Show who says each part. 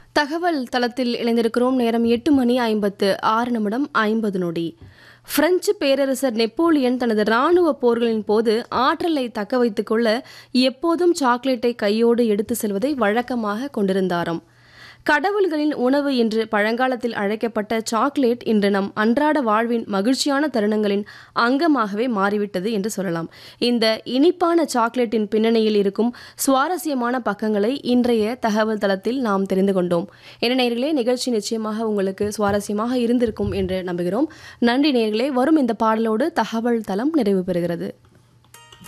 Speaker 1: தகவல் தளத்தில் இணைந்திருக்கிறோம் நேரம் எட்டு மணி ஐம்பத்து ஆறு நிமிடம் ஐம்பது நொடி பிரெஞ்சு பேரரசர் நெப்போலியன் தனது இராணுவ போர்களின் போது ஆற்றலை தக்க வைத்துக் கொள்ள எப்போதும் சாக்லேட்டை கையோடு எடுத்து செல்வதை வழக்கமாக கொண்டிருந்தாராம் கடவுள்களின் உணவு என்று பழங்காலத்தில் அழைக்கப்பட்ட சாக்லேட் இன்று நம் அன்றாட வாழ்வின் மகிழ்ச்சியான தருணங்களின் அங்கமாகவே மாறிவிட்டது என்று சொல்லலாம் இந்த இனிப்பான சாக்லேட்டின் பின்னணியில் இருக்கும் சுவாரஸ்யமான பக்கங்களை இன்றைய தகவல் தளத்தில் நாம் தெரிந்து கொண்டோம் என்ன நேர்களே நிகழ்ச்சி நிச்சயமாக உங்களுக்கு சுவாரஸ்யமாக இருந்திருக்கும் என்று நம்புகிறோம் நன்றி நேர்களே வரும் இந்த பாடலோடு தகவல் தளம் நிறைவு பெறுகிறது